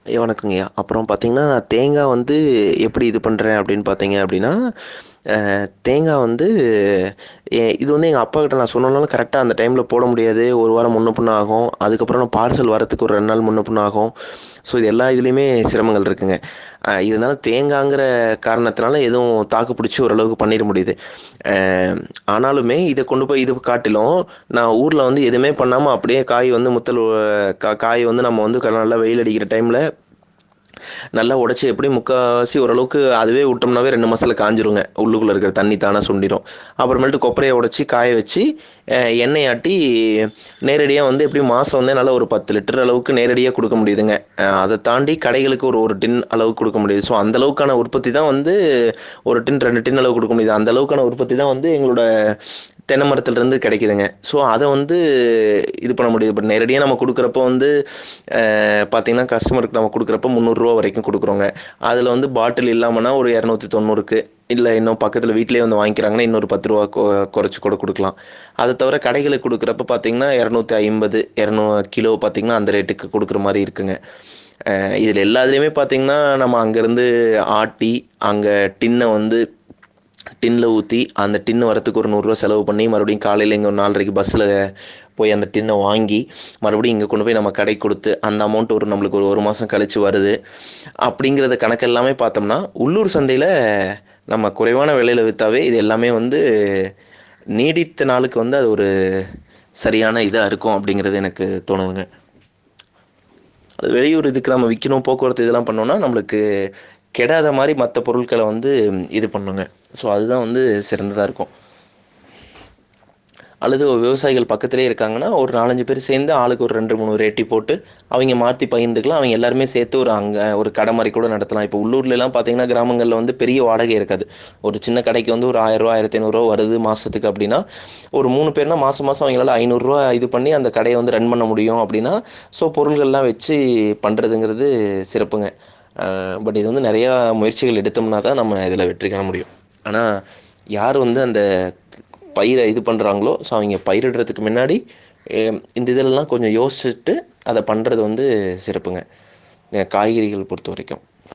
ஐயா வணக்கங்கய்யா அப்புறம் பார்த்தீங்கன்னா தேங்காய் வந்து எப்படி இது பண்ணுறேன் அப்படின்னு பார்த்தீங்க அப்படின்னா அஹ், தேங்காய் வந்து எ- இது வந்து எங்கள் அப்பா கிட்ட நான் சொன்னாலும் கரெக்டாக அந்த டைமில் போட முடியாது ஒரு வாரம் முன்ன பின்ன ஆகும் அதுக்கப்புறம் பார்சல் வரத்துக்கு ஒரு ரெண்டு நாள் முன்ன பின்ன ஆகும் ஸோ இது எல்லா இதுலேயுமே சிரமங்கள் இருக்குங்க அஹ், இதனால தேங்காய்ங்கிற காரணத்தினால எதுவும் தாக்கு பிடிச்சி ஓரளவுக்கு பண்ணிட முடியுது அஹ், ஆனாலுமே இதை கொண்டு போய் இது காட்டிலும் நான் ஊரில் வந்து எதுவுமே பண்ணாமல் அப்படியே காய் வந்து முத்தல் அஹ், கா காய் வந்து நம்ம வந்து க- நல்லா வெயில் அடிக்கிற டைமில் நல்லா உடச்சி எப்படி முக்கால்வாசி ஓரளவுக்கு அதுவே விட்டோம்னாவே ரெண்டு மாதத்தில் காஞ்சிருங்க உள்ளுக்குள்ளே இருக்கிற தண்ணி தானே சுண்டிடும் அப்புறமேட்டு கொப்பரையை உடச்சி காய வச்சு அஹ், எண்ணெய் ஆட்டி நேரடியாக வந்து எப்படி மாதம் வந்து நல்லா ஒரு பத்து லிட்டர் அளவுக்கு நேரடியாக கொடுக்க முடியுதுங்க அஹ், அதை தாண்டி கடைகளுக்கு ஒரு ஒரு டின் அளவுக்கு கொடுக்க முடியுது ஸோ அந்த அளவுக்கான உற்பத்தி தான் வந்து ஒரு டின் ரெண்டு டின் அளவு கொடுக்க முடியுது அந்த அளவுக்கான உற்பத்தி தான் வந்து எங்களோட தென்னை மரத்துலேருந்து கிடைக்குதுங்க ஸோ அதை வந்து இது பண்ண முடியுது பட் நேரடியாக நம்ம கொடுக்குறப்ப வந்து அஹ், பார்த்தீங்கன்னா கஸ்டமருக்கு நம்ம கொடுக்குறப்ப முந்நூறுரூவா வரைக்கும் கொடுக்குறோங்க அதில் வந்து பாட்டில் இல்லாமன்னா ஒரு இரநூத்தி தொண்ணூறுக்கு இல்லை இன்னும் பக்கத்தில் வீட்டிலேயே வந்து வாங்கிக்கிறாங்கன்னா இன்னொரு பத்து ரூபா கொ குறைச்சி கூட கொடுக்கலாம் அதை தவிர கடைகளுக்கு கொடுக்குறப்ப பார்த்தீங்கன்னா இரநூத்தி ஐம்பது இரநூ கிலோ பார்த்தீங்கன்னா அந்த ரேட்டுக்கு கொடுக்குற மாதிரி இருக்குங்க இதில் எல்லாத்துலேயுமே பார்த்தீங்கன்னா நம்ம அங்கேருந்து ஆட்டி அங்கே டின்னை வந்து டின்னில் ஊற்றி அந்த டின்னு வரத்துக்கு ஒரு நூறுரூவா செலவு பண்ணி மறுபடியும் காலையில் இங்கே ஒரு நாலரைக்கு பஸ்ஸில் போய் அந்த டின்னை வாங்கி மறுபடியும் இங்கே கொண்டு போய் நம்ம கடைக்கு கொடுத்து அந்த அமௌண்ட் ஒரு நம்மளுக்கு ஒரு ஒரு மாதம் கழித்து வருது அப்படிங்கிறத கணக்கு எல்லாமே பார்த்தோம்னா உள்ளூர் சந்தையில் நம்ம குறைவான விலையில் விற்றாவே இது எல்லாமே வந்து நீடித்த நாளுக்கு வந்து அது ஒரு சரியான இதாக இருக்கும் அப்படிங்கிறது எனக்கு தோணுதுங்க அது வெளியூர் இதுக்கு நம்ம விற்கணும் போக்குவரத்து இதெல்லாம் பண்ணோம்னா நம்மளுக்கு கெடாத மாதிரி மற்ற பொருட்களை வந்து இது பண்ணுங்க ஸோ அதுதான் வந்து சிறந்ததாக இருக்கும் அல்லது விவசாயிகள் பக்கத்திலே இருக்காங்கன்னா ஒரு நாலஞ்சு பேர் சேர்ந்து ஆளுக்கு ஒரு ரெண்டு மூணு ரேட்டி போட்டு அவங்க மாற்றி பகிர்ந்துக்கலாம் அவங்க எல்லாருமே சேர்த்து ஒரு அங்கே ஒரு கடை மாதிரி கூட நடத்தலாம் இப்போ உள்ளூர்லலாம் பார்த்தீங்கன்னா கிராமங்களில் வந்து பெரிய வாடகை இருக்காது ஒரு சின்ன கடைக்கு வந்து ஒரு ஆயிரரூவா ஆயிரத்தி ஐநூறுரூவா வருது மாதத்துக்கு அப்படின்னா ஒரு மூணு பேர்னா மாதம் மாதம் அவங்களால ஐநூறுரூவா இது பண்ணி அந்த கடையை வந்து ரன் பண்ண முடியும் அப்படின்னா ஸோ பொருள்கள்லாம் வச்சு பண்ணுறதுங்கிறது சிறப்புங்க பட் இது வந்து நிறையா முயற்சிகள் எடுத்தோம்னா தான் நம்ம இதில் வெற்றி காண முடியும் ஆனால் யார் வந்து அந்த பயிரை இது பண்ணுறாங்களோ ஸோ அவங்க பயிரிடுறதுக்கு முன்னாடி அஹ், இந்த இதெல்லாம் கொஞ்சம் யோசிச்சுட்டு அதை பண்ணுறது வந்து சிறப்புங்க அஹ் காய்கறிகள் பொறுத்த வரைக்கும்